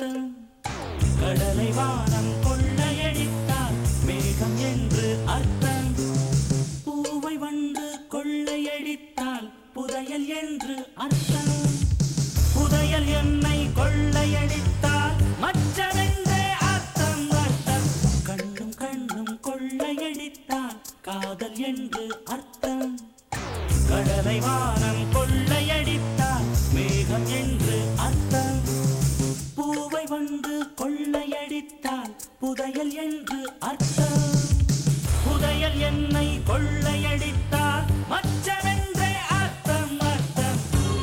அர்த்தம் கடலை வானம் கொள்ளையடித்தால் மேகம் என்று அர்த்தம் பூவை வந்து கொள்ளையடித்தால் புதையல் என்று அர்த்தம் புதையல் என்னை கொள்ளையடித்தால் மச்சமென்றே அர்த்தம் அர்த்தம் கண்ணும் கண்ணும் கொள்ளையடித்தால் காதல் என்று அர்த்தம் கடலை வானம் கொள்ளையடித்தால் மேகம் என்று அர்த்தம் பூவை வந்து கொள்ளையடித்தால் புதையல் என்று அர்த்தம் புதையல் என்னை கொள்ளையடித்தால் மச்சமென்றே அர்த்தம் அர்த்தம்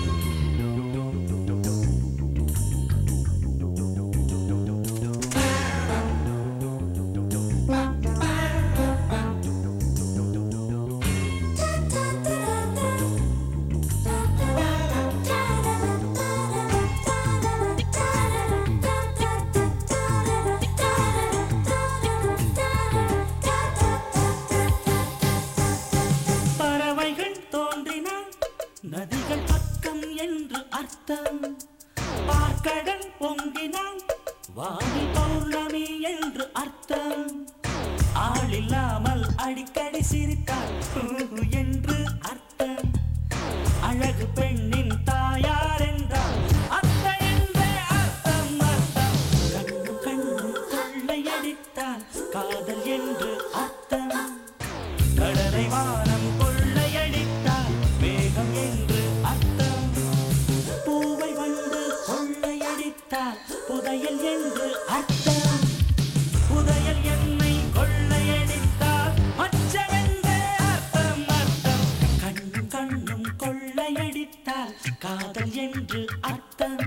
பறவைகள் தோன்றினால் நதிகள் பக்கம் என்று அர்த்தம் பார்க்கடல் பொங்கினால் வானில் பௌர்ணமி என்று அர்த்தம் ஆளில்லாமல் அடிக்கடி சிரித்தால் ஹூ என்று அர்த்தம் அழகு பெண்ணின் தாயார் என்றால் அத்தை என்றே அர்த்தம் அர்த்தம் கண்ணு கண்ணு கொள்ளையடித்தால் காதல் என்று அர்த்தம் கடலை வானம் கொள்ளையடித்தால் மேகம் என்று அர்த்தம் பூவை வந்து கொள்ளையடித்தால் புதையல் என்று அர்த்தம் புதையல் என்னை கொள்ளையடித்தால் மச்சமென்றே அர்த்தம் அர்த்தம் கண்ணும் கண்ணும் கொள்ளையடித்தால் காதல் என்று அர்த்தம்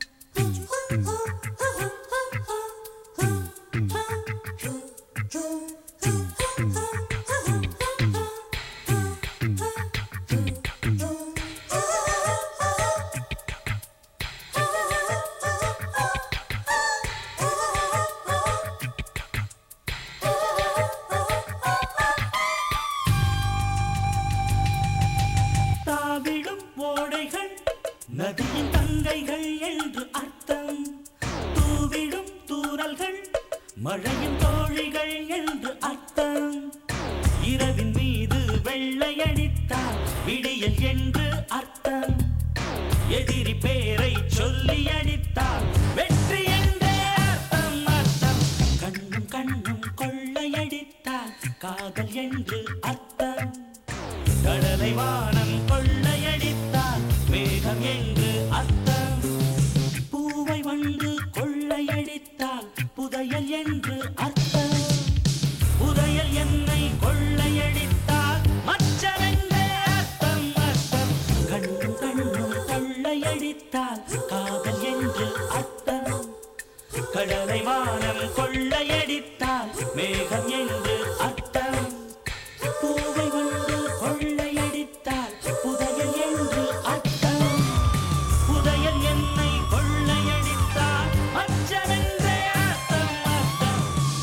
தாவிடும் ஓடைகள் நதியின் தங்கைகள் என்று அர்த்தம் தூவிடும் தூறல்கள் மழையின் தோழிகள் என்று அர்த்தம் இரவின் மீது வெள்ளையடித்தால் விடியல் என்று அர்த்தம் எதிரி பேரை சொல்லி அடித்தால் வெற்றி என்றே அர்த்தம் அர்த்தம் கண்ணும் கண்ணும் கொள்ளையடித்தால் காதல் என்று அர்த்தம் கடலை வானம் கொள்ளையடித்தால் மேகம் என்று அர்த்தம் பூவை வந்து கொள்ளையடித்தால் புதையல் என்று அர்த்தம் புதையல் என்னை கொள்ளையடித்தால் மச்சமென்றே அர்த்தம் அர்த்தம் கண்ணும் கண்ணும் கொள்ளையடித்தால் காதல் என்று அர்த்தம் கடலை வானம் கொள்ளையடித்தால் மேகம் என்று அர்த்தம் பூவை வந்து கொள்ளையடித்தால் புதையல் என்று அர்த்தம் புதையல் என்னை கொள்ளையடித்தால் மச்சமென்றே அர்த்தம் அர்த்தம்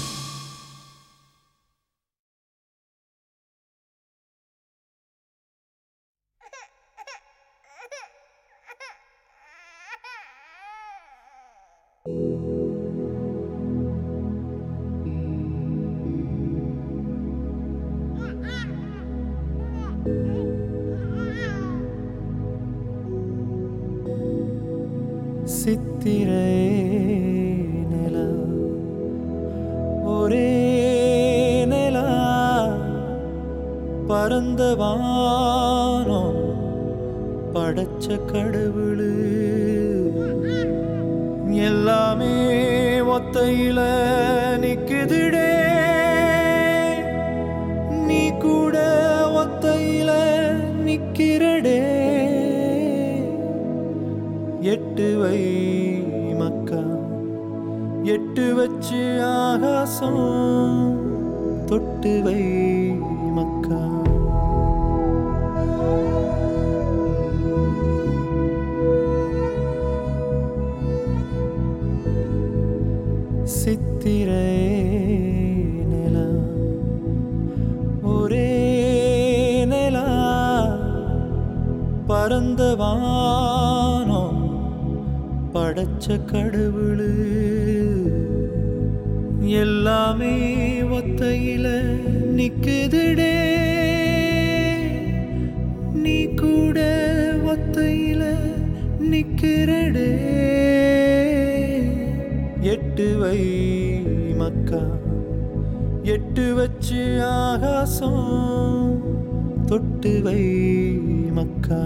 சித்திரை நிலா ஒரே நிலா பரந்த வானம் படைச்ச கடவுளு எல்லாமே ஒத்தையில நிக்குதுடே நீ கூட ஒத்தையில நிக்கிறடே எட்டு வை மக்கா எட்டு வச்சு ஆகாசம் தொட்டு வை மக்கா சித்திரை நிலா ஒரே நிலா பரந்த வானம் படைச்ச படைச்ச கடவுளு எல்லாமே ஒத்தையில நிக்குதுடே நீ கூட ஒத்தையில நிக்கிறடே எட்டு வை மக்கா எட்டு வச்சு ஆகாசம் தொட்டு வை மக்கா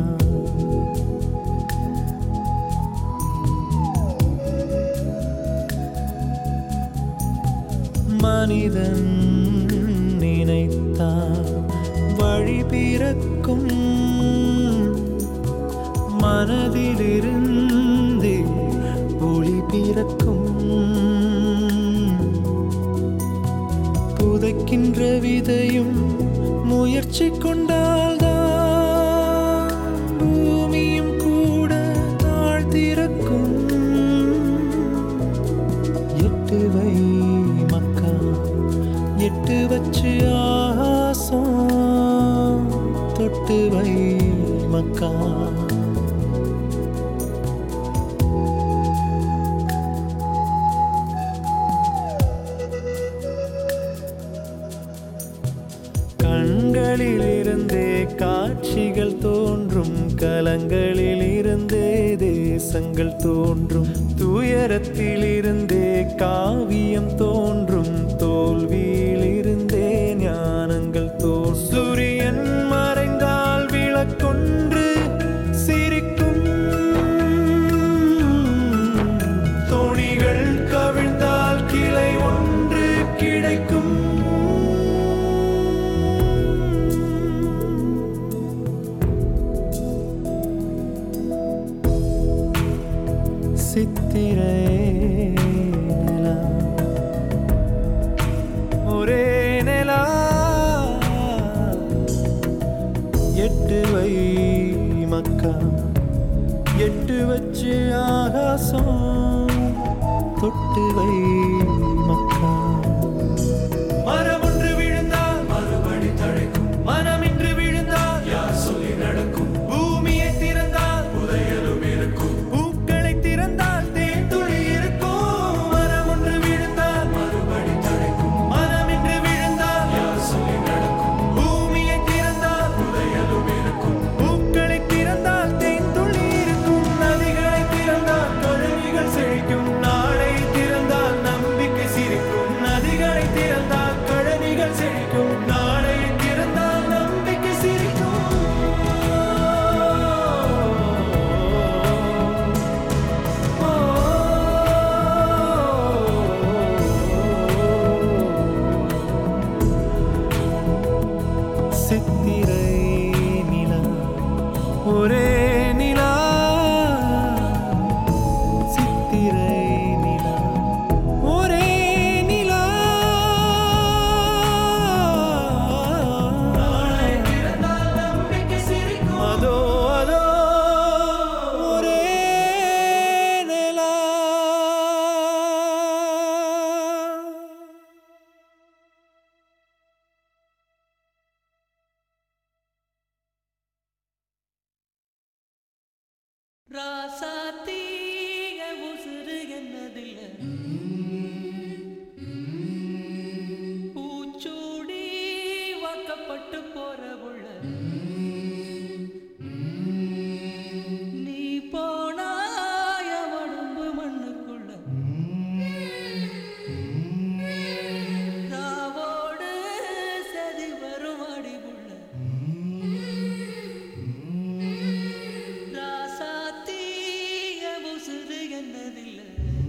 மனிதன் நினைத்தான் வழி பிறக்கும் மனதிலிருந்தே ஒளி பிறக்கும் புதைக்கின்ற விதையும் முயற்சி கொண்டால்தான் பூமியும் கூட தாழ்த்திறக்கும் எட்டு வை மக்கா எட்டு வச்சு ஆசம் தொட்டு வை மக்கா கண்களிலிருந்தே காட்சிகள் தோன்றும் கலங்களில் இருந்தே தேசங்கள் தோன்றும் துயரத்திலிருந்தே காவியம் தோன்றும் தோல்வியிலிருந்தே ஞானங்கள் தோன்றும் சூரியன் மறைந்தால் விளக்கொன்று சிரிக்கும் தோணிகள் கவிழ்ந்தால் கிளை ஒன்று கிடைக்கும் சித்திரை நிலா ஒரே நிலா எட்டு வை மக்கா எட்டு வச்சு ஆகாசம் தொட்டு வை மக்கா மரம் ஒன்று விழுந்தால் மறுபடி தழைக்கும் மனம் இன்று விழுந்தால் யார் சொல்லி நடக்கும் பூமியை திறந்தால் புதையலும் இருக்கும் பூக்களை திறந்தால் தேன்துளி இருக்கும் மரம் ஒன்று விழுந்தால் மறுபடி தழைக்கும் மனம் இன்று விழுந்தால் யார் சொல்லி நடக்கும் பூமியை திறந்தால் புதையலும் இருக்கும் பூக்களை திறந்தால் தேன்துளி இருக்கும் நதிகளை திறந்தால் கழுவிகள் செழிக்கும் நாளை திறந்தால் நம்பிக்கை சிரிக்கும் நதிகளை திறந்தால் கழனிகள் செழிக்கும் நாளை திறந்தால் நம்பிக்கை சிரிக்கும் சித்திரை நிலா ஒரே நிலா சித்திரை நிலா ஒரே நிலா அதோ அதோ ஒரே நிலா ராசாத்தீக உசுறு என்னதில்ல பூச்சூடி வாக்கப்பட்டு போற உள்ள நீ போனாய உடம்பு மண்ணுக்குள்ள ராவோடு சதி வரும் அடிவுள்ள ராசாத்தீய உசுறு என்னதில்லை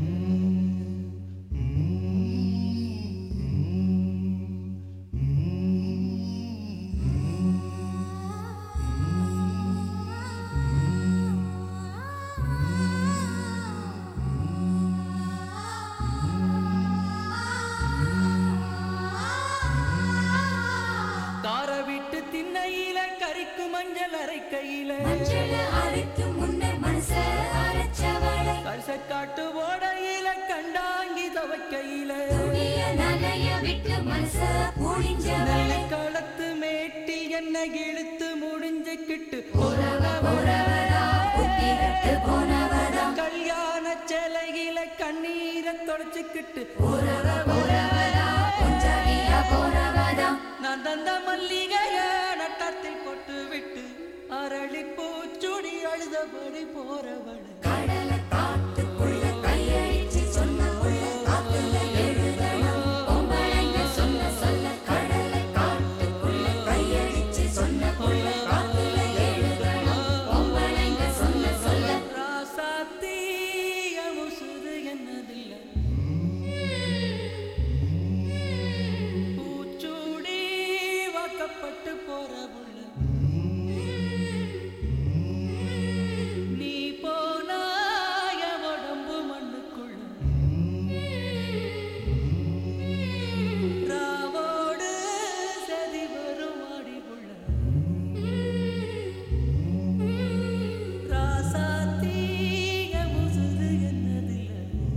கார விட்டு திண்ணையில கறிக்கு மஞ்சள் அரைக்கையில மஞ்சள அரைக்கும் முன்ன மனச அரைச்சவளை கரிசக்காட்டு ஓடையில கண்டாங்கி துவைக்கையில துணிய நனைய விட்டு மனச புழிஞ்சவளை களத்து மேட்டில் என்ன இழுத்து முடிஞ்சுக்கிட்டு உறவ உறவதா புத்திரட்டு போனவதா கல்யாண செல கையில கண்ணீரை தொடச்சுக்கிட்டு கொஞ்சறியா போறவதா நான் தந்த மல்லிகைய நட்டத்தில் போட்டு விட்டு அரளி பூச்சுடி அழுதபடி போறவள கடல காட்டுக்குள்ள கையடிச்சு சொன்ன புள்ள காத்துல எழுதணும் பொம்பளைங்க சொல்ல சொல்ல கடல காட்டுக்குள்ள கையடிச்சு சொன்ன புள்ள காத்துல எழுதணும் பொம்பளைங்க சொல்ல சொல்ல ராசாத்தீய முசுது என்னதில்ல பூச்சூடி வாக்கப்பட்டு போறவுள்ள நீ போனாய உடம்பு மண்ணுக்குள்ள ராவோடு சதி வரும் ஆடிவுள்ள ராசாத்தீய முசுது என்னதில்ல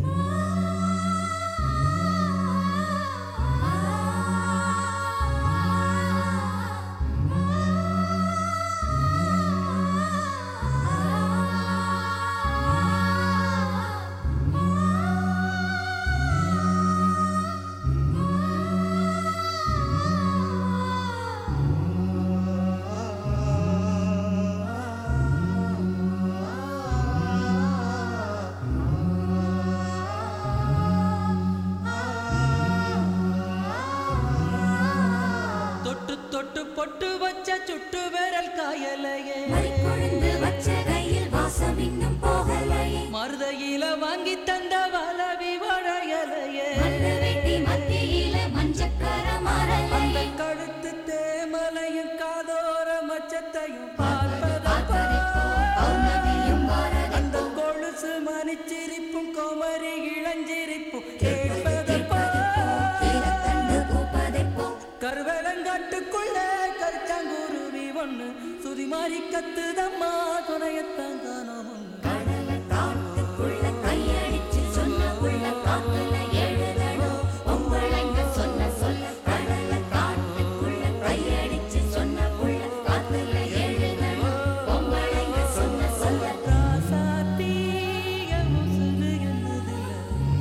தொட்டு தொட்டு பொட்டு வச்ச சுட்டு விரல் காயலையே மறிக்கொழுந்து வச்ச கையில் வாசம் இன்னும் போகலையே மருதையில வாங்கி தந்த வளவி வளையலையே மல்ல வெட்டி மத்தியில மஞ்சக்கர அந்த மரலையே கழுத்து தேமலையும் காதோர மச்சத்தையும் பார்த்ததைப்போ பார்ப்பதப்போ பௌர்ணமியும் அந்த பாரதிப்போ கொலுசு மணிச்சிரிப்பும் கோமரி இளஞ்சிரிப்பும் கேட்பதப்போ கேட்பதைப்போ கீழத்தண்டு பூப்பதைப்போ கருவேலங்காட்டுக்குள்ள கருச்சாங்குருவி ஒண்ணு சுதி மாறி கத்துதம்மா துணையத்தான் காணோம் ஒண்ணு கடல காட்டுக்குள்ள கையடிச்சு சொன்ன புள்ள காத்துல எழுதணும் பொம்பளைங்க சொல்ல சொல்ல கடல காட்டுக்குள்ள கையடிச்சு சொன்ன புள்ள காத்துல எழுதணும் பொம்பளைங்க சொல்ல சொல்ல ராசாத்தீய முசுது என்னதில்ல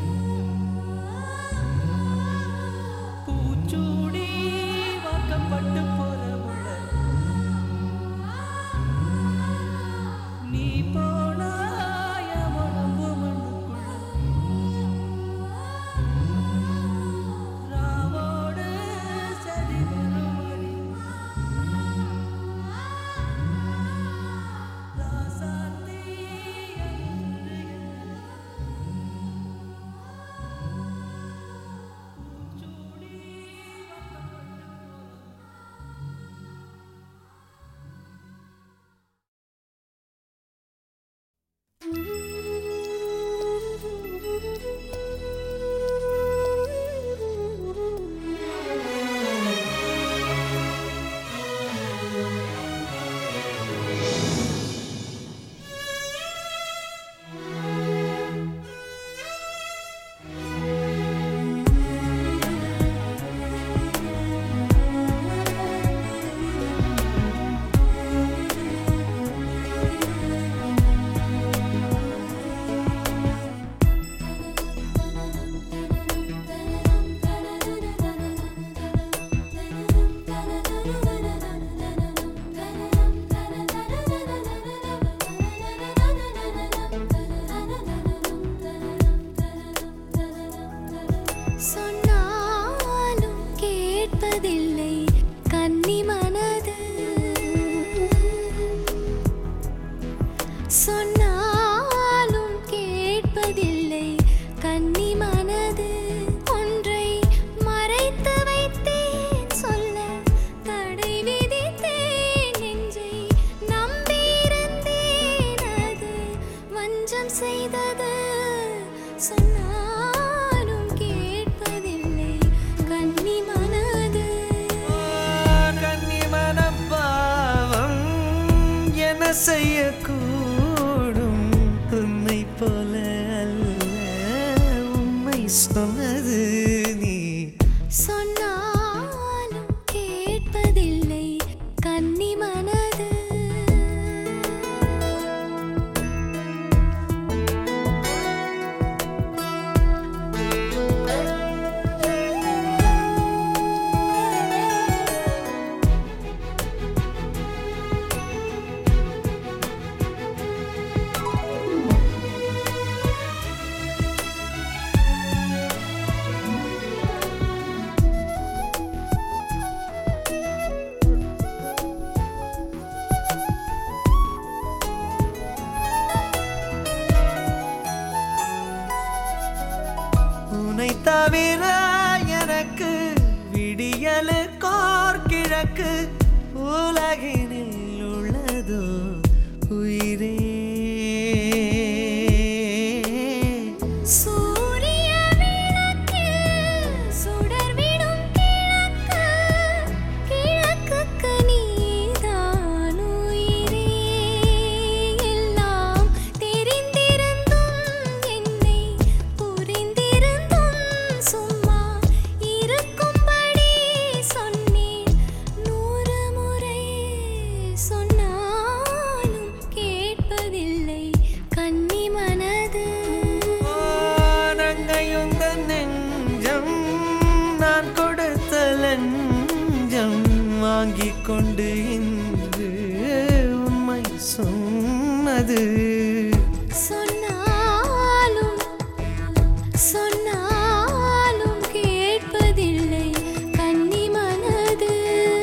பூச்சூடி வாக்கப்பட்டு போறவுள்ள நீ போனாய உடம்பு மண்ணுக்குள்ள ராவோடு சதி வருமடி ராசாத்தீய முசுது பூச்சூடி வாக்கப்பட்டு போறவுள்ள சொன்னாலும் கேட்பதில்லை கன்னி மனது சொன்னாலும் கேட்பதில்லை கன்னி மனது ஒன்றை மறைத்து வைத்தேன் சொல்ல தடை விதித்தேன் நெஞ்சை நம்பியிருந்தேன் அது வஞ்சம் செய்தது சொன்னாலும் கேட்பதில்லை கன்னி மனது கன்னிமனம் பாவம் என செய்யக்கூடும் உன்னை போல அல்ல உண்மை சொன்னது நீ சொன்னாலும் கேட்பதில்லை கன்னி மனது உன்னை தவிர எனக்கு விடியலுக்கோர் கிழக்கு உலகினில் உள்ளதோ உயிரே சூரிய விளக்கில் சுடர்விடும் கிழக்கு கிழக்குக்கு நீதான் உயிரே எல்லாம் தெரிந்திருந்தும் என்னை புரிந்திருந்தும் சும்மா இருக்கும்படி சொன்னேன் நூறு முறை சொன்னாலும் கேட்பதில்லை கன்னி மனது நங்கையுந்த நெஞ்சம் நான் கொடுத்த லஞ்சம் வாங்கிக் கொண்டு இன்று உண்மை சொன்னது சொன்னாலும் சொன்னாலும் கேட்பதில்லை கன்னி மனது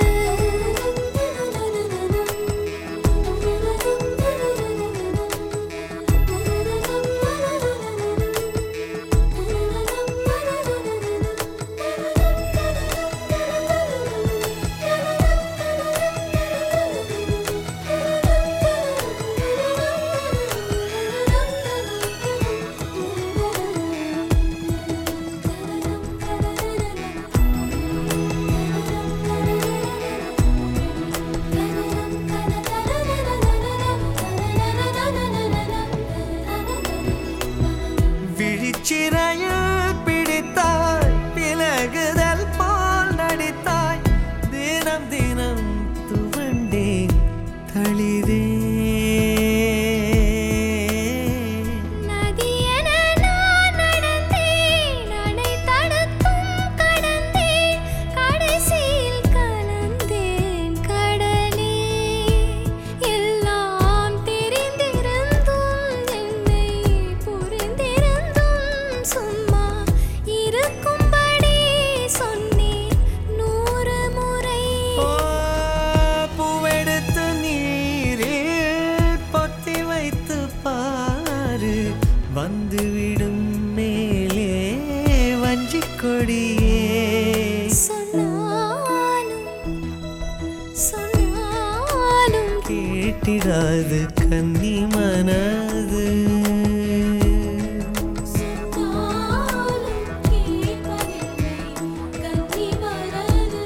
விழிச்சிறையில் பிடித்தாய் விலகுதல் போல் நடித்தாய் தினம் தினம் துவண்டேன் தளிரே நதியென நான் நடந்தேன் அணை தடுத்தும் கடந்தேன் கடைசியில் கலந்தேன் கடலே எல்லாம் தெரிந்திருந்தும் என்னை புரிந்திருந்தும் சும்மா இருக்கும்படி சொன்னேன் நூறு முறை ஓ, பூவெடுத்து நீரில் பொத்தி வைத்து பாரு வந்துவிடும் மேலே வஞ்சிக் கொடியே சொன்னாலும் சொன்னாலும் கேட்டிடாது கன்னி மனது சொன்னாலும் கேட்பதில்லை கன்னி மனது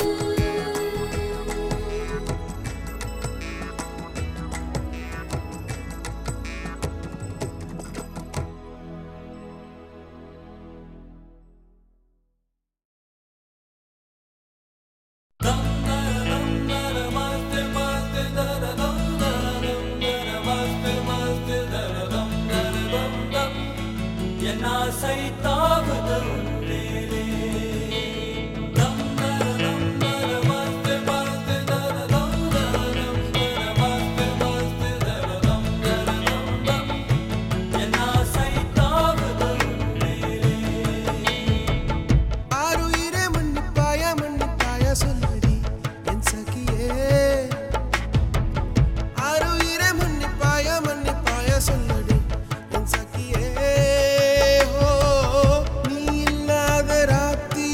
என் ஆசை தாவுது உன்மேலே. தம் தர தம் தர மஸ்து மஸ்து தர தம் தர தம் தர மஸ்து மஸ்து தர தம் தர தம் தம். என் ஆசை தாவுது உன்மேலே. ஆருயிரே மன்னிப்பாய மன்னிப்பாய சொல்லடி என் சகியே ஆருயிரே மன்னிப்பாய மன்னிப்பாய சொல்லடி என் சகியே ஓ நீ இல்லாத ராத்திரி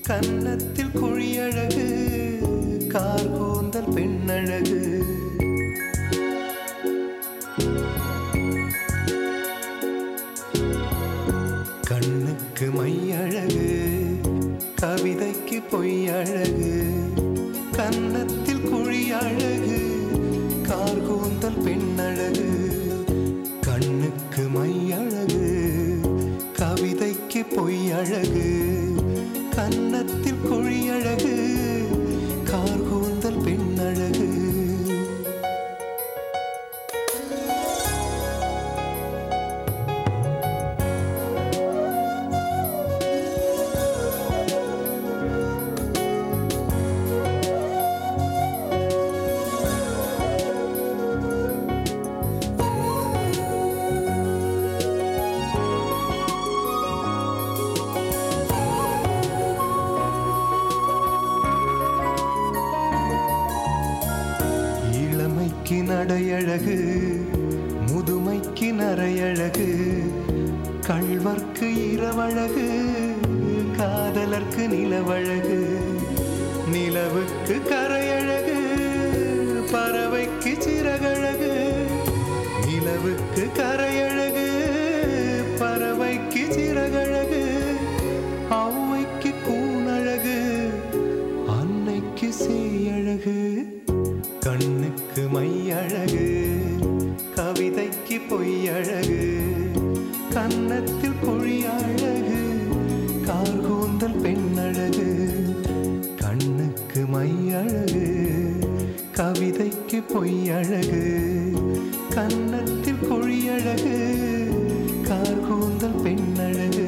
கன்னத்தில் குழியழகு கார் கூந்தல் பெண்ணழகு கண்ணுக்கு மையழகு கவிதைக்கு பொய்யழகு கன்னத்தில் குழியழகு கார் கூந்தல் பெண்ணழகு கண்ணுக்கு மையழகு கவிதைக்கு பொய்யழகு கன்னத்தில் குழியழகு கார் கூந்தல் பெண்ணழகு இளமைக்கு நடையழகு முதுமைக்கு நரையழகு கள்வர்க்கு இரவழகு காதலர்க்கு நிலவழகு நிலவுக்கு கரையழகு பறவைக்கு சிறகழகு நிலவுக்கு கரையழகு பறவைக்கு சிறகழகு ஔவைக்கு கூணழகு அன்னைக்கு சேயழகு கண்ணுக்கு மையழகு கவிதைக்கு பொய்யழகு கன்னத்தில் குழியழகு கார்கூந்தல் பெண்ணழகு கண்ணுக்கு மையழகு கவிதைக்கு பொய்யழகு கன்னத்தில் குழியழகு கார்கூந்தல் பெண்ணழகு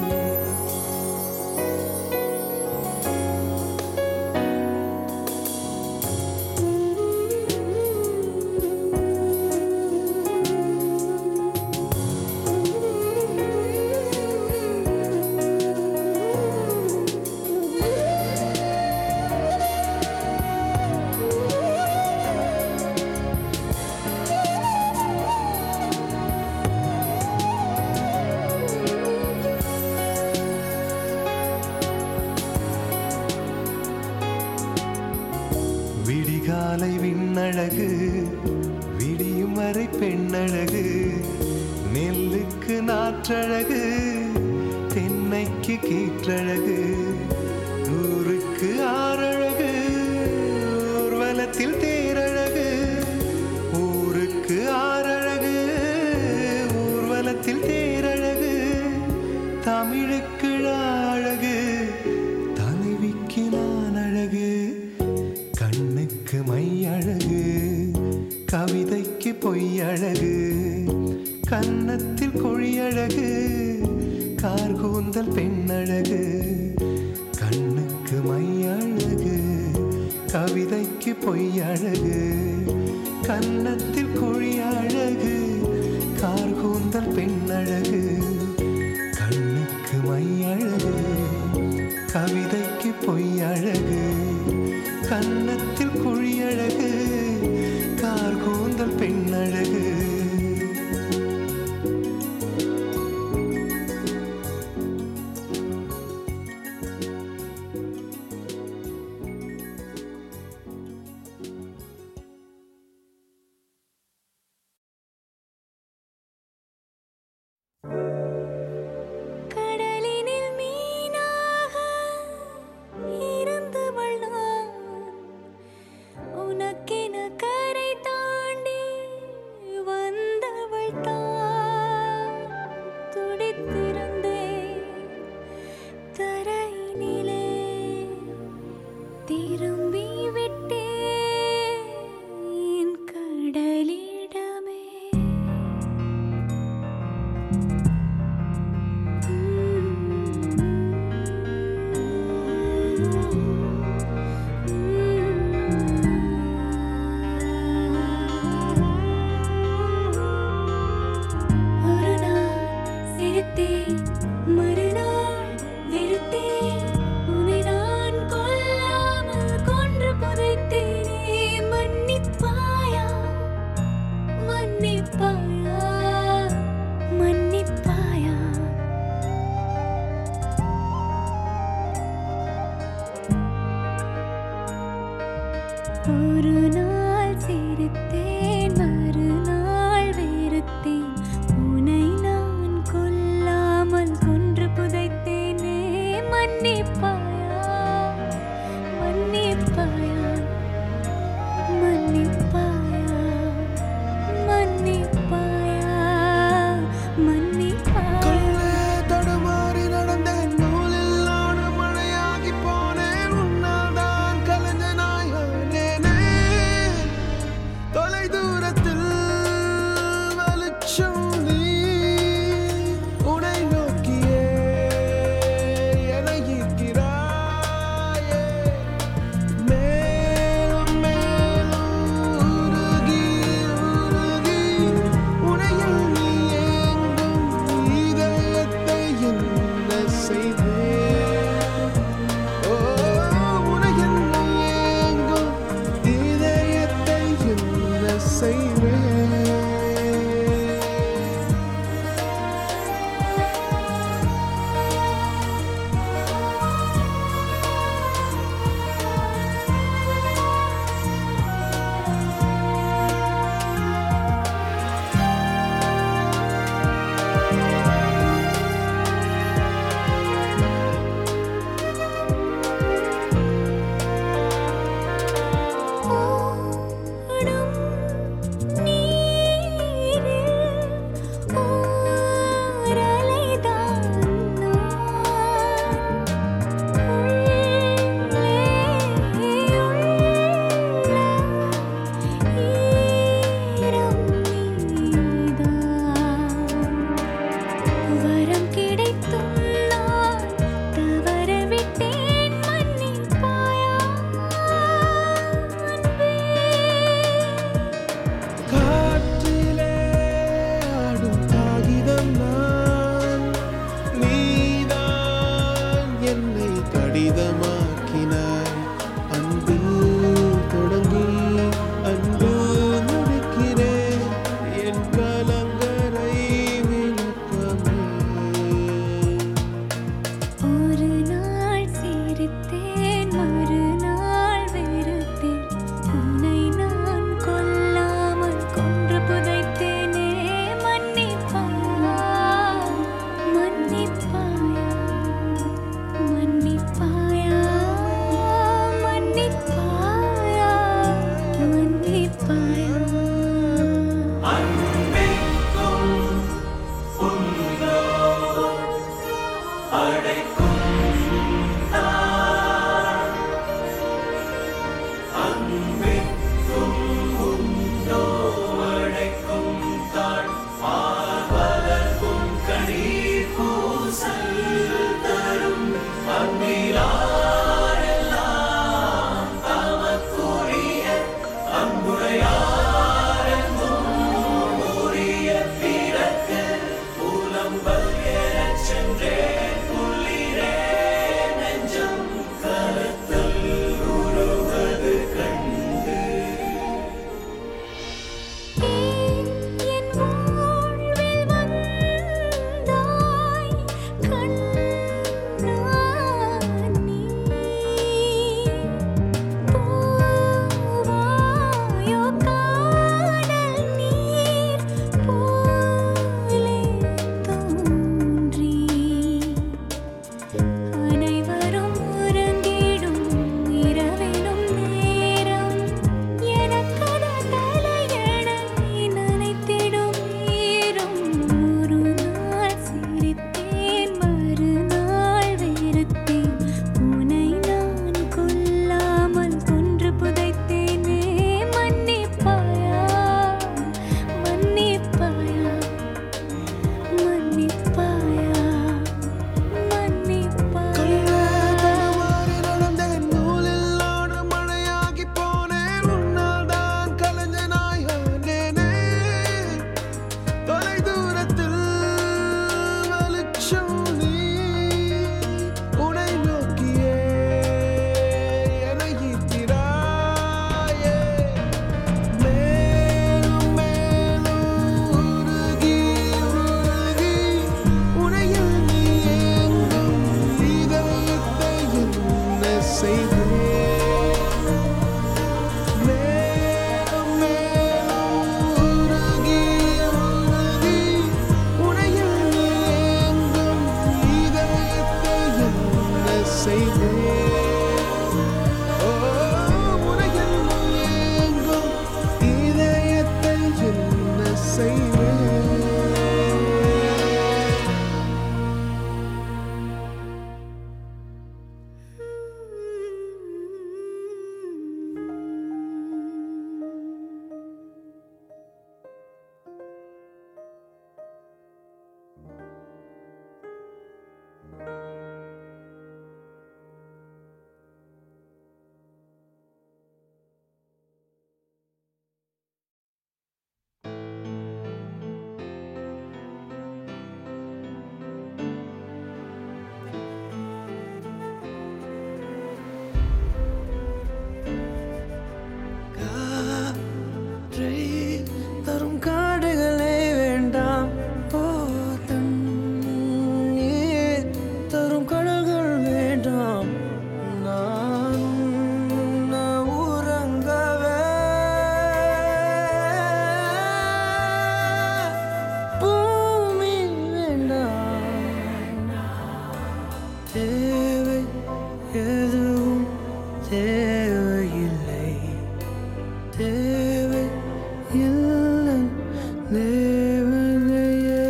விடிகாலை விண்ணழகு விடியும் வரை பெண்ணழகு நெல்லுக்கு நாற்றழகு தென்னைக்கு கீற்றழகு ஊருக்கு ஆறழகு ஊர்வலத்தில் தேரழகு ஊருக்கு ஆறழகு ஊர்வலத்தில் தேரழகு தமிழுக்கு அழகு தலைவிக்கு நான் அழகு கண்ணுக்கு மையழகு கவிதைக்கு பொய்யழகு கன்னத்தில் குழியழகு கார்கூந்தல் பெண்ணழகு கண்ணுக்கு மையழகு கவிதைக்கு பொய்யழகு கன்னத்தில் குழியழகு கார்கூந்தல் பெண்ணழகு கண்ணுக்கு மையழகு கவிதைக்கு பொய்யழகு கன்னத்தில் குழியழகு கார்கூந்தல் பெண்ணழகு கடலினில் மீனாக இருந்தவள் நான் உனக்கென கரை தாண்டி வந்தவள் தான் துடித்திருந்தேன் தரையினிலே திரும்பி விட்டேன் என் கடலிடமே ஒரு நாள் சிரித்தேன் மறுநாள் வெறுத்தேன் உன்னை நான் கொல்லாமல் ஒரு நாள் சிரித்தேன் மறுநாள் வெறுத்தேன் உன்னை நான் கொல்லாமல் கொன்று புதைத்தேனே மன்னிப்பாயா மன்னிப்பாயா மன்னிப்பாயா மன்னிப்பாயா மன்னிப்பாயா கண்ணே தடுமாறி நடந்தேன் நூலில் நானும் மழையாகி போனேன் உன்னால் தான் கலைஞனாயானேனே தொலை தூரத்தில் வெளிச்சம் நீ உனை நோக்கியே என ஈர்க்கிறாயே மேலும் மேலும் உருகி உருகி உனையில் நீ ஏங்கும் இதயத்தை என்ன செய்தேன் ஓ உனையில் நீ ஏங்கும் இதயத்தை என்ன செய்வேன் ஓடும் நீரில் ஓரலைதான் நான் உள்ளே உள்ள ஈரம் நீதான் வரம் கிடைத்தும் நான் தவறவிட்டேன் மன்னிப்பாயா அன்பே காற்றிலே ஆடும் காகிதம் நான் நீதான் என்னை கடிதமாக்கினாய் அன்பில் தொடங்கி அன்பு முடிக்கிறேன் என் கலங்கரை விளக்கமே ஒரு நாள் சிரித்தேன் மறுநாள் வெறுத்தேன் உன்னை நான் கொல்லாமல் கொன்று புதைத்தேனே மன்னிப்பாயா மன்னிப்பாயா மன்னிப்பாயா எதுவும் தேவையில்லை தேவை இல்லை தேவதையே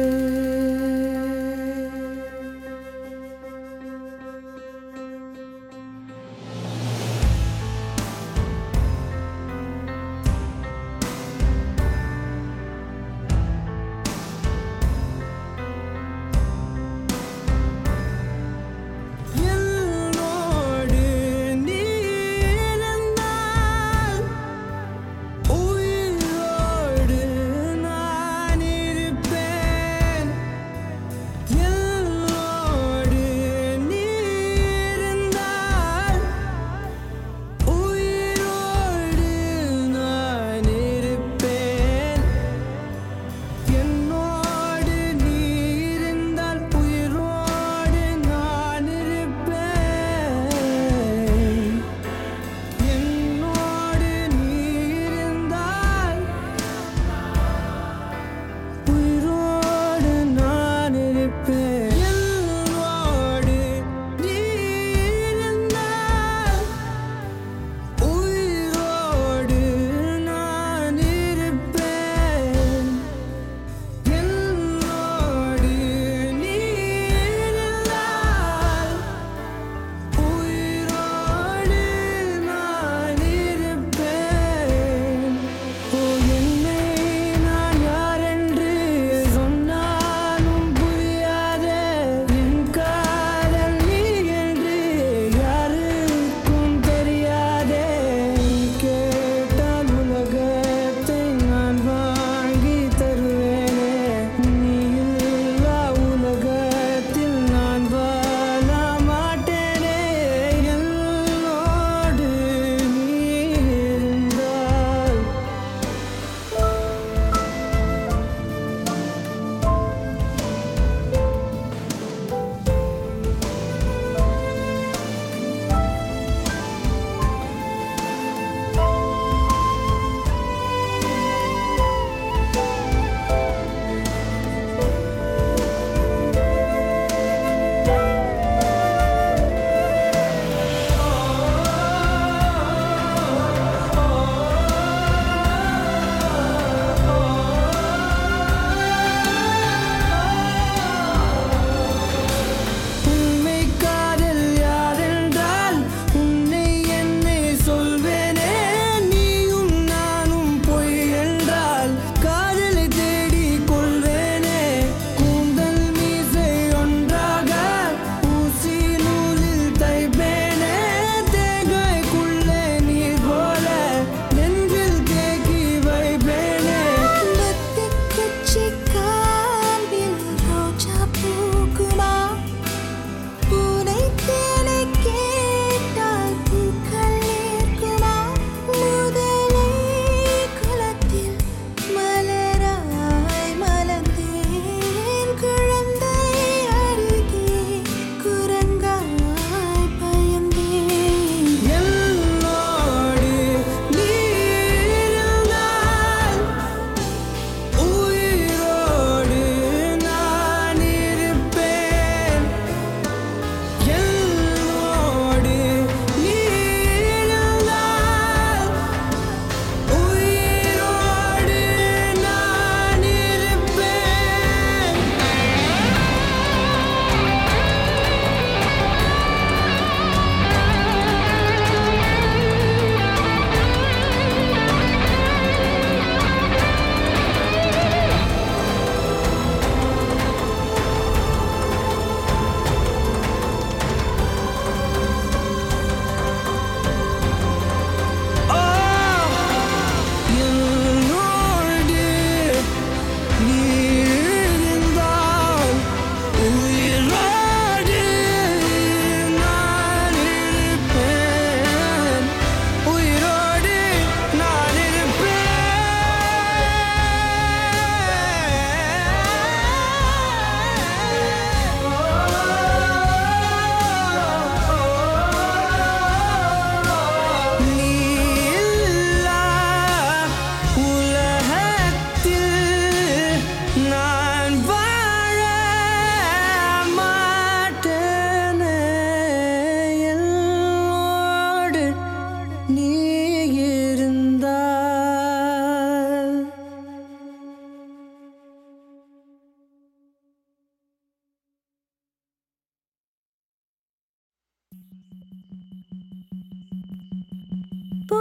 என்னோடு நீ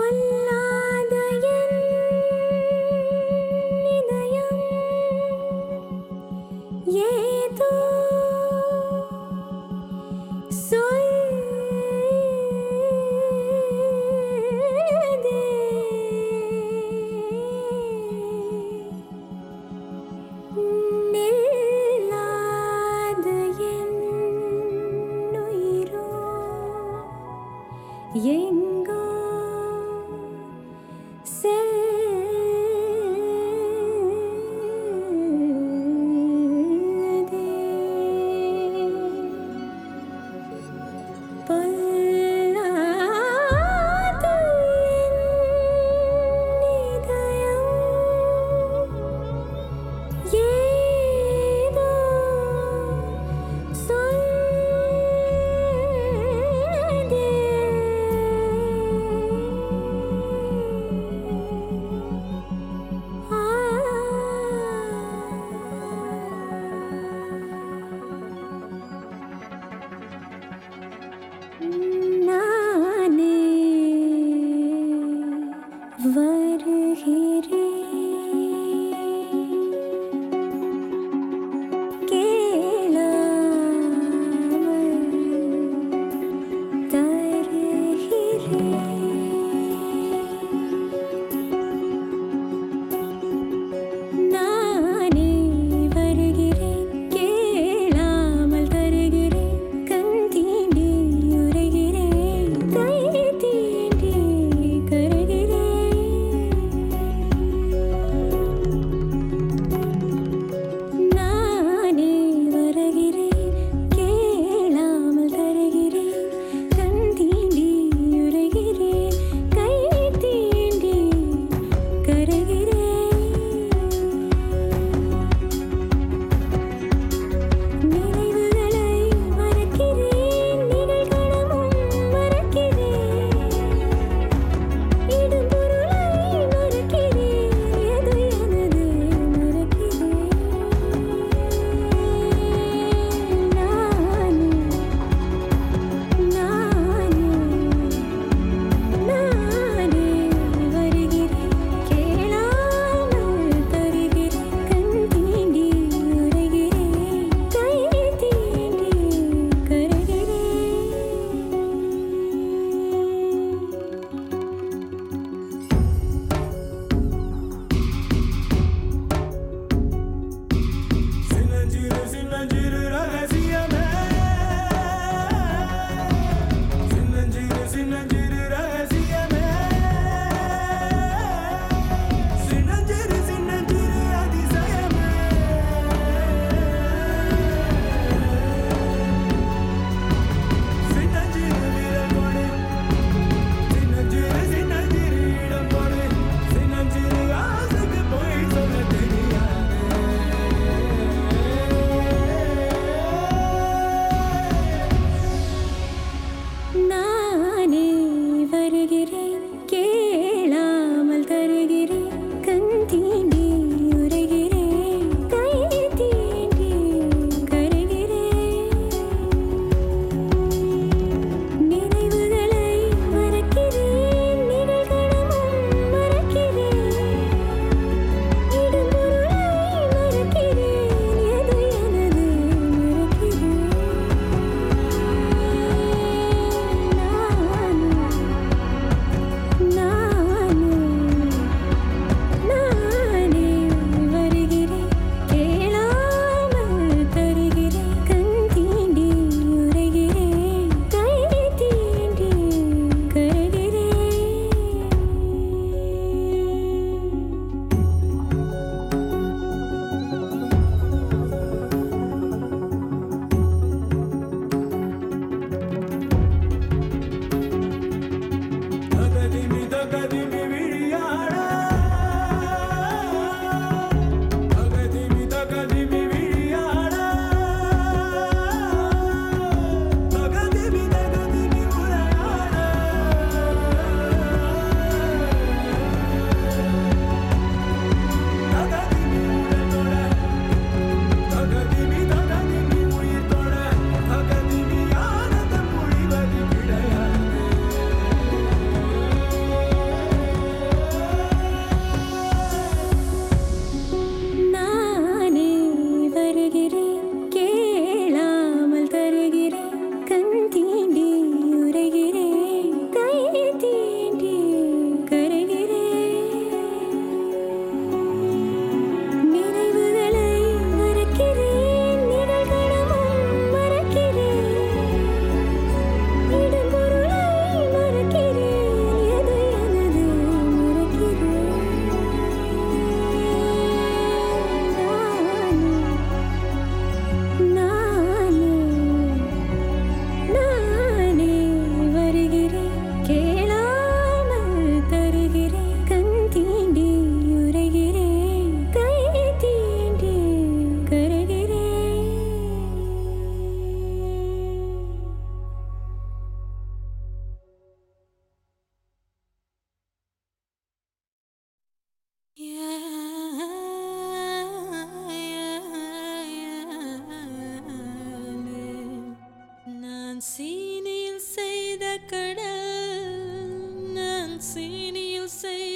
பொல்லாத என் இதயம் ஏதோ சொல்லுதே. நில்லாத என் உயிரோ எங்கோ செல்லுதே. பொல்லாத என் இதயம் ஏதோ சொல்லுதே.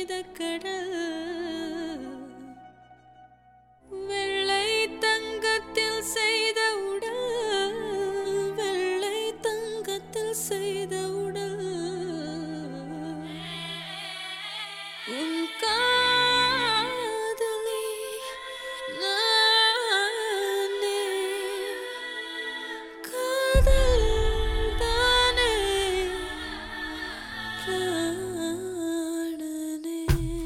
செய்த கடல் வெள்ளை தங்கத்தில் செய்த உடல் வெள்ளை தங்கத்தில் செய்த உடல் உன் காதலி நானே காதல் தானே பிராணனே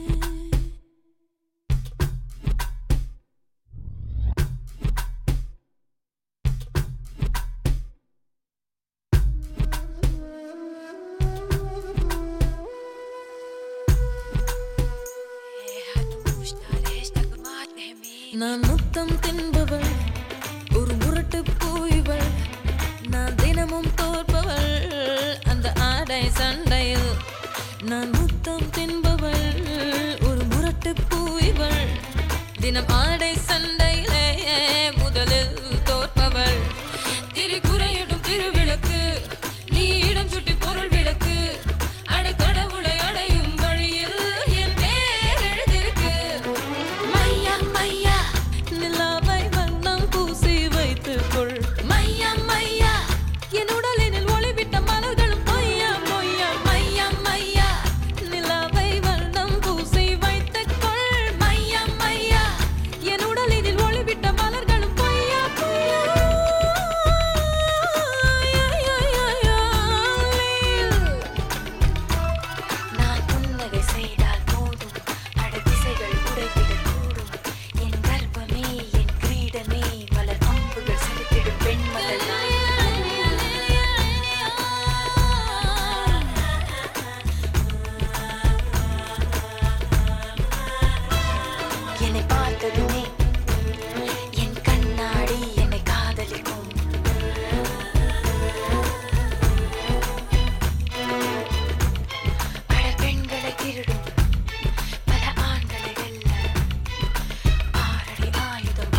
நான் முத்தம் தின்பவள் ஒரு முரட்டு பூய்வள் நான் தினமும் தோற்பவள் அந்த ஆடை சண்டையில் நான் முத்தம் தின்பவள் ஒரு முரட்டு பூய்வள் தினம் ஆடை சண்டையிலே முதலில் தோற்பவள் திரி குறையிடும் திருவிளக்கு நீ இடம் சுட்டி பொருள் விளக்கு அடை கடவுளை அடையும் வழியில் என் பேர் எழுதிருக்கு மையா மையா நிலாவை வண்ணம் பூசி வைத்துக் கொள் மையா மையா என் உடலினில் ஒளிவிட்ட மலர்களும் பொய்யா பொய்யா மையா மையா நிலாவை வண்ணம் பூசி வைத்துக் கொள் மையா மையா என் உடலினில் ஒளிவிட்ட மலர்களும் பொய்யா பொய்யா நான் புன்னகை செய்தால் போதும் அட திசைகள் உடைத்திடக் கூடும் என் கர்ப்பமே என் கிரீடமே மலர் அம்புகள் செலுத்திடும் பெண்மகள் என்னை பார்த்ததுமே என் கண்ணாடி என்னை காதலிக்கும் பல பெண்களை திருடும் பல ஆண்களை வெல்ல ஆறடி ஆயுதம்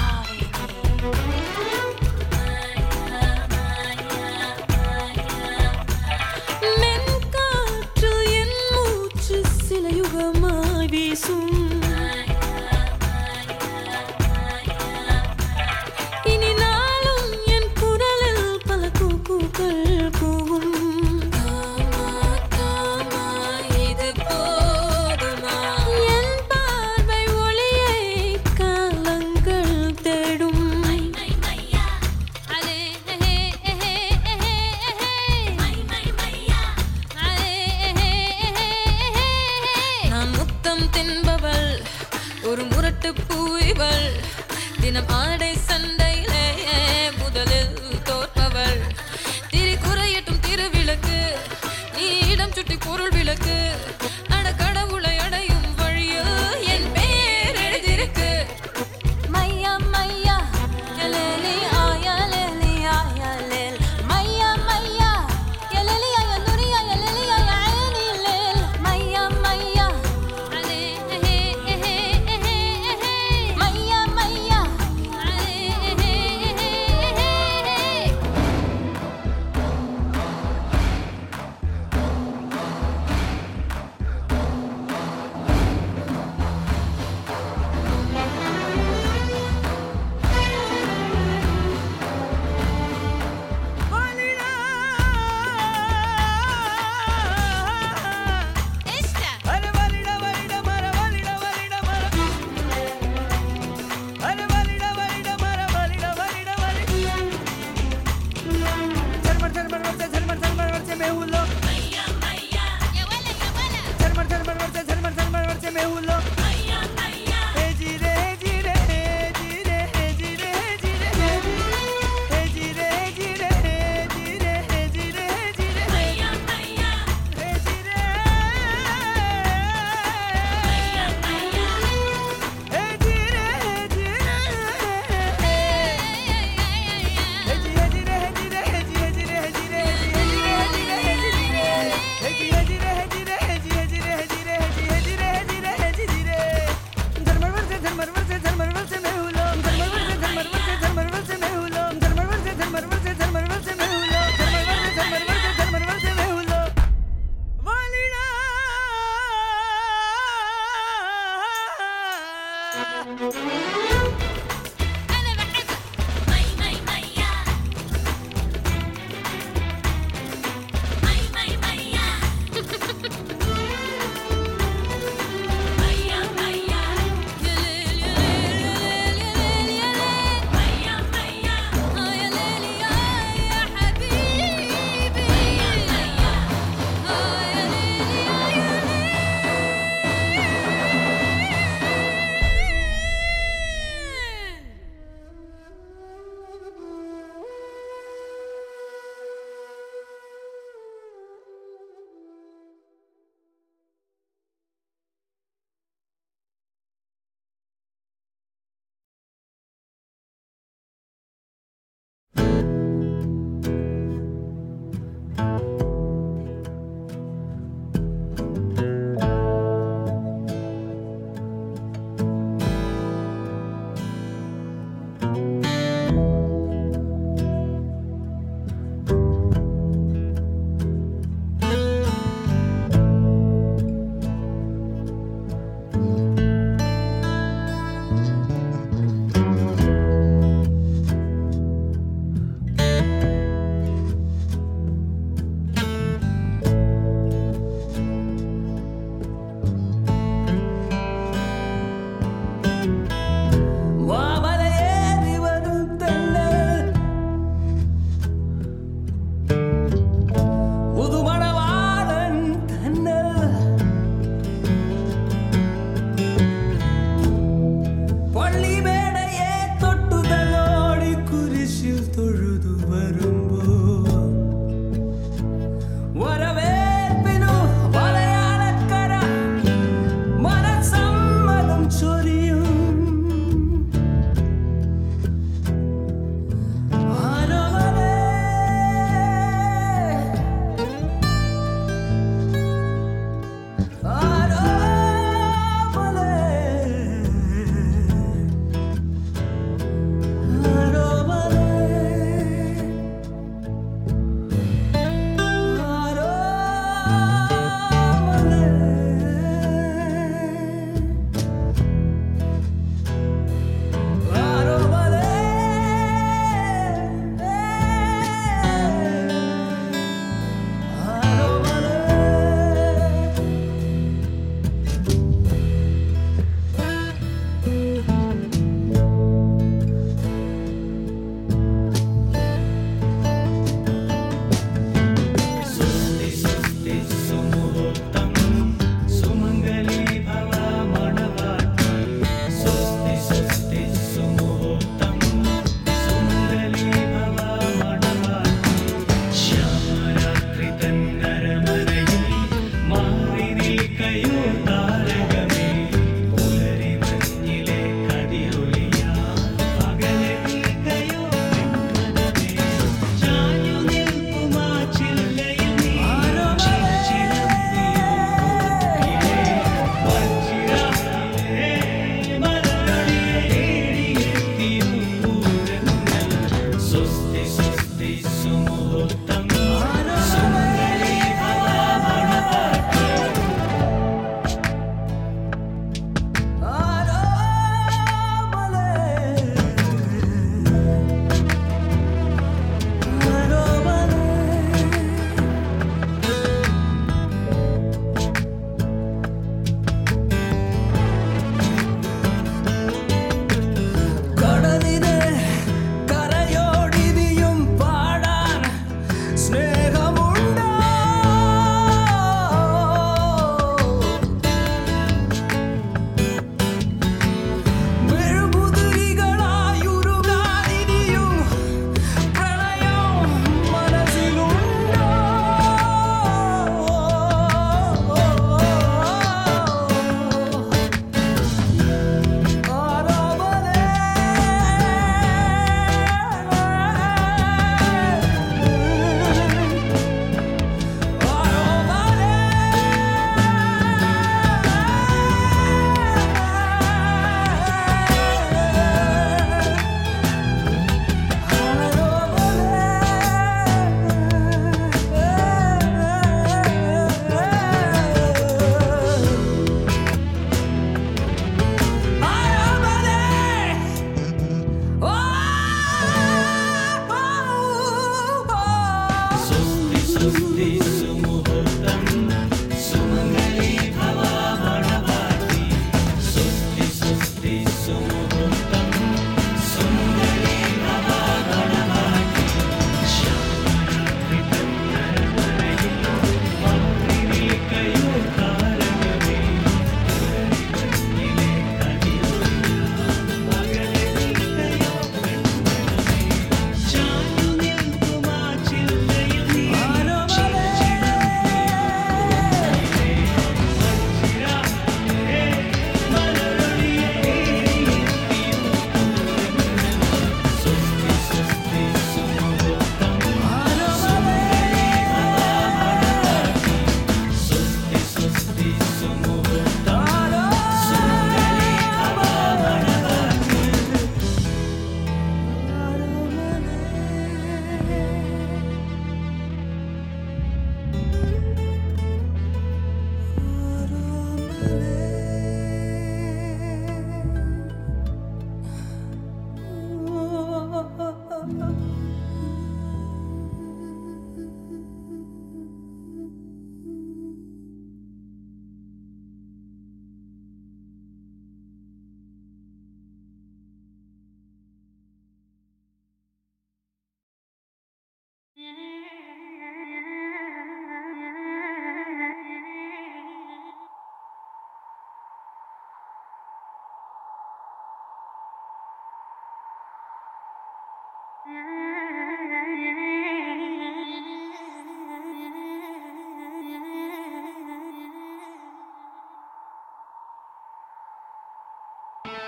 மென்காற்று என் மூச்சு சில யுகமாய் வீசும் இனி நாளும் என் குரலில் பல கூக்குகள் கூவும் இது போதுமா என் பார்வை ஒளியை காலங்கள் தேடும் அலே ஹே ஹே நான் முத்தம் தின்பவள் ஒரு முரட்டு பூய்வள் தினம் ஆடை சண்டையிலே முதலில் தோற்பவள் திரி குறையட்டும் திருவிளக்கு நீ இடம் சுட்டி பொருள் விளக்கு அட கடவுளை அடையும் வழியில் என் பேர் எழுதிருக்கு மையா மையா எலேலி ஆயலேலி ஆயலேல் மையா மையா எலேலி ஆயலுரி ஆயலேலி ஆயனி லேல் மையா மையா அலே ஹே ஹே ஹே மையா மையா அலே ஹே ஹே ஹே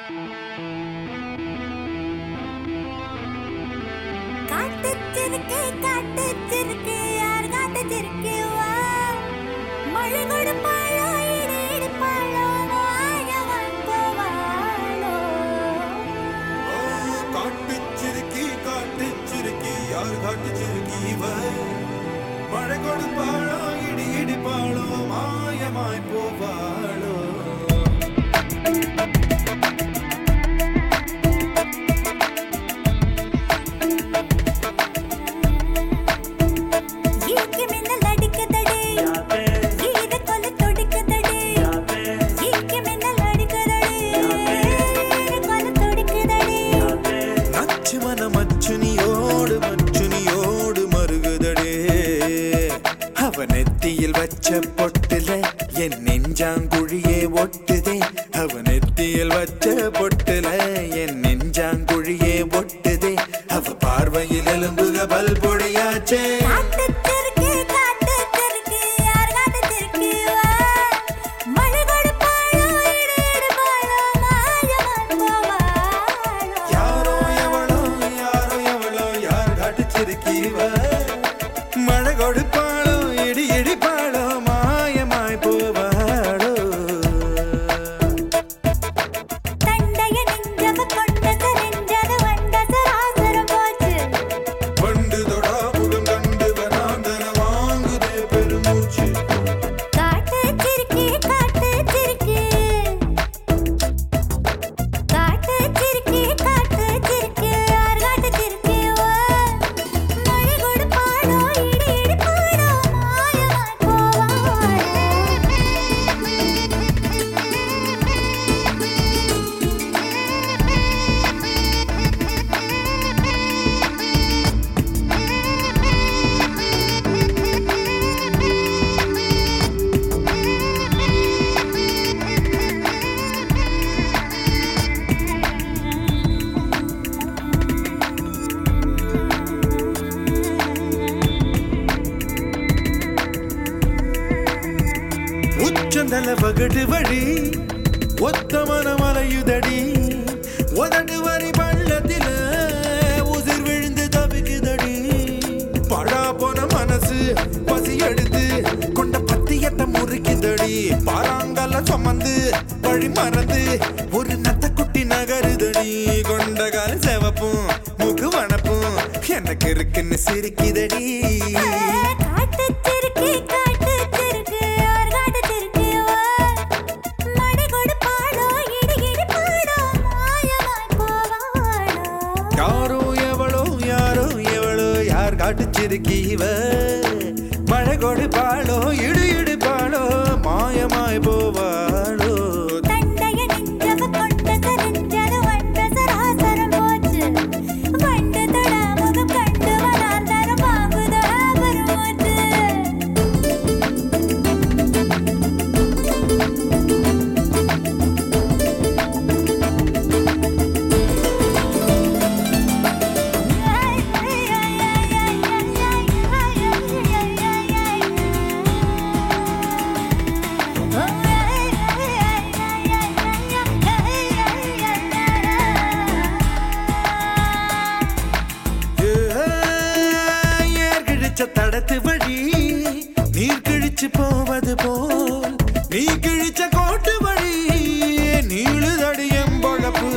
காட்டுச்சிருக்கு காட்டுச்சிருக்கு யார் காட்டுச்சிருக்கு வா மழை கொடுப்பாளோ இடி இடிப்பாளோ மாயவன் போவாளோ காட்டுச்சிருக்கி காட்டுச்சிருக்கி யார் காட்டுச்சிருக்கி இவ மழை கொடுப்பாளோ இடி இடிப்பாளோ மாயமாய் போவாளோ ஈக்கு மின்னல் அடிக்குதடி ஈர கொல துடிக்குதடி ஈக்கு மின்னல் அடிக்குதடி ஈர கொல துடிக்குதடி நச்சு மன மச்சுனியோடு மச்சுனியோடு மருகுதடே அவ நெத்தியில் வச்ச பொட்டுல என் நெஞ்சாங்குழியே ஒட்டுதே அவ நெத்தியில் வச்ச பொட்டுல என் நெஞ்சாங்குழியே ஒட்டுதே அவ பார்வையில் எலும்புக பல் பொடியாச்சே காட்டுச்சிருக்கு காட்டுச்சிருக்கு யார் காட்டுச்சிருக்கு வா மழை கொடுப்பாளோ இடி இடிப்பாளோ மாயவன் போவாளோ யாரோ எவளோ யாரோ எவளோ யார் காட்டுச்சிருக்கீவ மழை கொடுப்பாளோ இடி இடிப்பாளோ மாயமாய் போவாளோ தண்டைய நெஞ்சவ கொண்ட சரிஞ்சது வந்த சராசரம் போச்சு பண்டு தொடா முகம் கண்டு வராந்தன வாங்குதே பெருமூச்சு காட்டு சிரிக்கி காட்டு சிரிக்கி காட்டு சிரிக்கி காட்டு சிரிக்கி யார் காட்டு சிரிக்கி வா மழை கொடுப்பாளோ இடி இடிப்பாளோ மாயமாய் போவாளோ உச்சந்தல வகடு வழி ஒத்த மனமலையுதடி உதடு வரி பள்ளத்தில உதிர் விழுந்து தவிக்குதடி படா போன மனசு பசி எடுத்து கொண்ட பத்தியத்தை முறுக்குதடி பாறாங்கல்ல சுமந்து வழி மறந்து ஒரு நத்த குட்டி நகருதடி கொண்ட கால செவப்பும் முகு வனப்பும் எனக்கு இருக்குன்னு சிரிக்குதடி காட்டு சிரிக்கி காட்டு சிரிக்கி யார் காட்டு சிரிக்கி வா மழை கொடுப்பாளோ இடி இடிப்பாளோ மாயமாய் போவாளோ யாரோ எவளோ யாரோ எவளோ யார் காட்டுச்சிருக்கி இவ மழை கொடுப்பாளோ இடு இடுப்பாளோ மாயமாய் போவாளோ தண்டைய நெஞ்சவ கொண்ட சரிஞ்சது வந்த சராசரம் போச்சு வண்டு தொட முகம் கண்டு வராந்தரம் வாங்குதா பெருமூச்சு ஏர் கிழிச்ச தடத்து வழி நீர் கிழிச்சு போவது போல் நீ கிழிச்ச கோட்டு வழி நீளுதடியம் பொழப்பு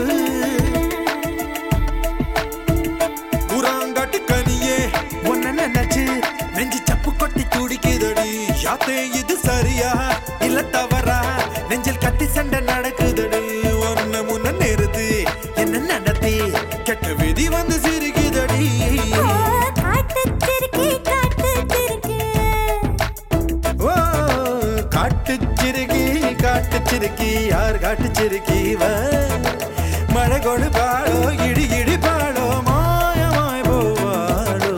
புறாங்காட்டு கனியே உன்ன நினைச்சு நெஞ்சு சப்பு கொட்டி துடிக்குதடி யாத்தே இது சரியா இல்ல தவறா நெஞ்சில் கத்தி சண்டை நடக்குதடி ஒன்னு முன்ன நிறுத்து என்ன நடத்தி கெட்ட விதி வந்து சிரிக்குதடி காட்டு சிரிக்கி காட்டு சிரிக்கி ஓ காட்டுச்சிருக்கி காட்டுச்சிருக்கி யார் காட்டுச்சிருக்கி இவ மழை கொடுப்பாளோ இடி இடிப்பாளோ மாயமாய் போவாளோ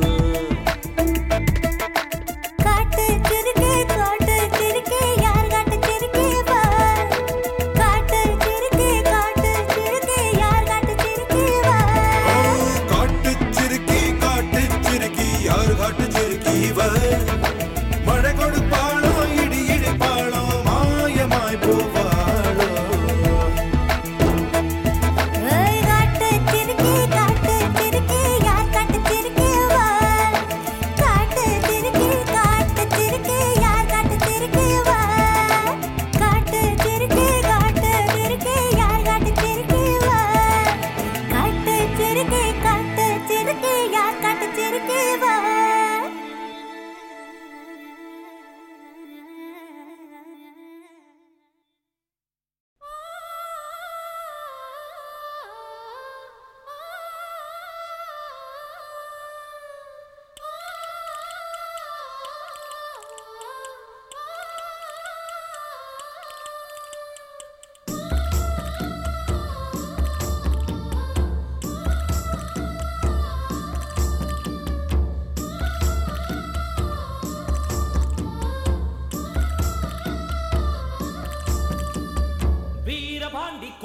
காட்டு சிரிக்கி காட்டு சிரிக்கி யார் காட்டு சிரிக்கி வா காட்டு சிரிக்கி காட்டு சிரிக்கி யார் காட்டு சிரிக்கி வா காட்டுச்சிருக்கி காட்டுச்சிருக்கி யார் காட்டுச்சிருக்கி இவ மழை கொடுப்பாளோ இடி இடிப்பாளோ மாயமாய் போவாளோ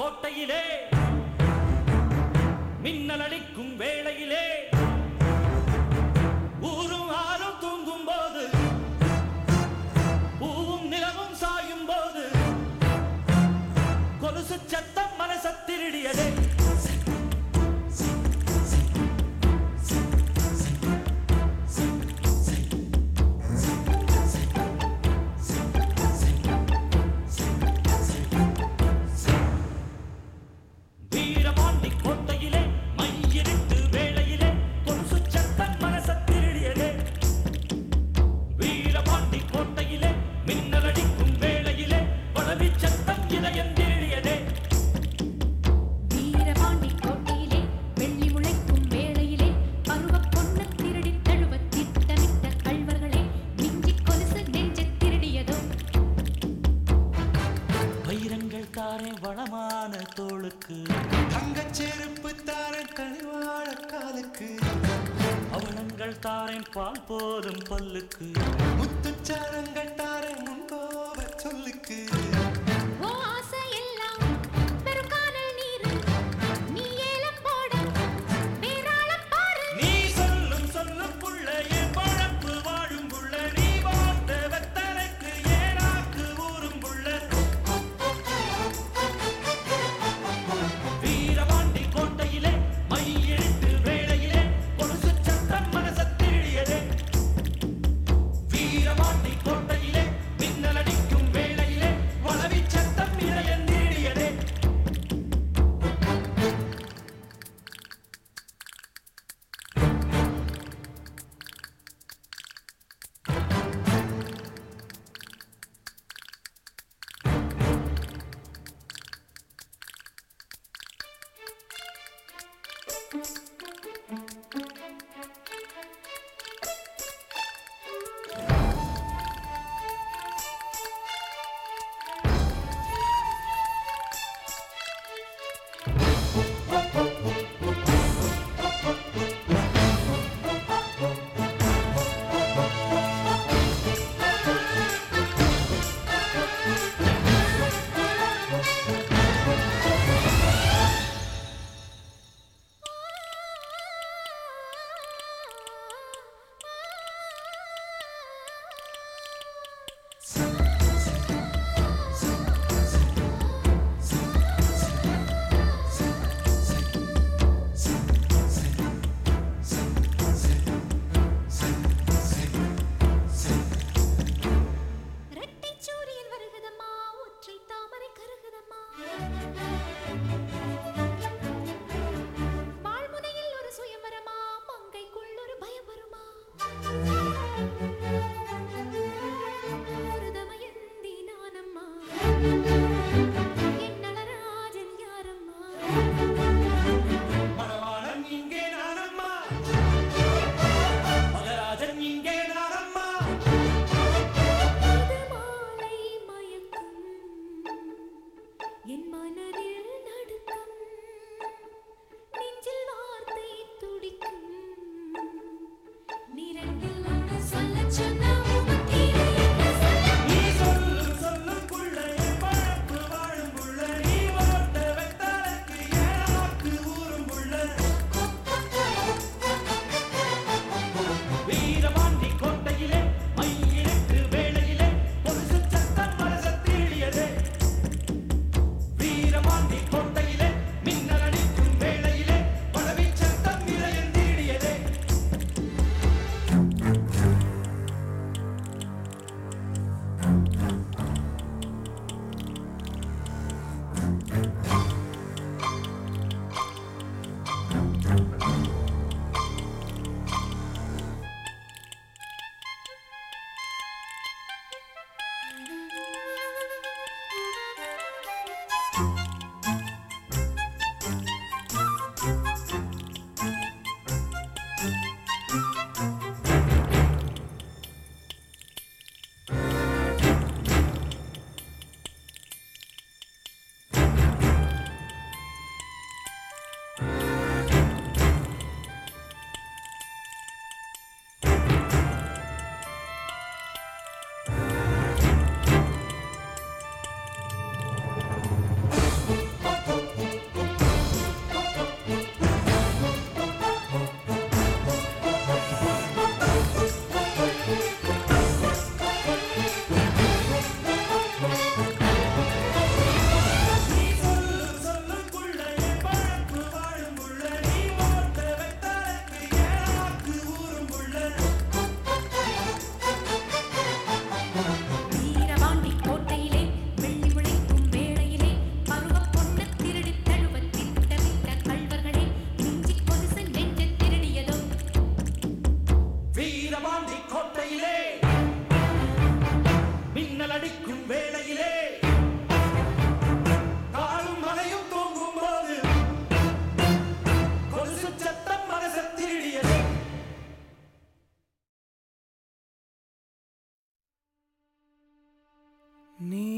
கோட்டையிலே மின்னல் அடிக்கும் வேளையிலே ஊரும் ஆறும் தூங்கும் போது பூவும் நிலவும் சாயும் போது கொலுசு சத்தம் மனச திருடியதே வீரபாண்டி கோட்டையிலே மையிருட்டு வேளையிலே கொலுசு சத்தம் மனச திருடியதே வீரபாண்டி கோட்டையிலே மின்னல் அடிக்கும் வேளையிலே பழவி சத்தம் இதயம் திருடியதே வீரபாண்டி கோட்டையிலே வெள்ளி முளைக்கும் வேளையிலே பருவப் பொண்ணு திருடித் தழுவத் திட்டமிட்ட கள்வர்களே மிஞ்சிக் கொலுசு நெஞ்சத் திருடியதோ வைரங்கள் தாரே வளமான தோளுக்கு தங்கச் செருப்பு தாரன் கனிவாழ காலுக்கு அவலங்கள் தாரேன் பால் போதும் பல்லுக்கு முத்துச்சாரங்கள் தாரன் முன்கோப சொல்லுக்கு ஓ ஆசை எல்லாம் வெறும் கானல் நீரு நீ ஏலம் போட வேறாளம் பாரு நீ சொல்லும் சொல்லும் புள்ள என் பழப்பு வாழும் புள்ள நீ பார்த்த வெத்தலைக்கு ஏனாக்கு ஊரும் புள்ள வீரபாண்டி கோட்டையிலே மையெழுத்து வேளையிலே கொலுசு சத்தம் மனச திருடியதே வீரபாண்டி கோட்டையிலே நீ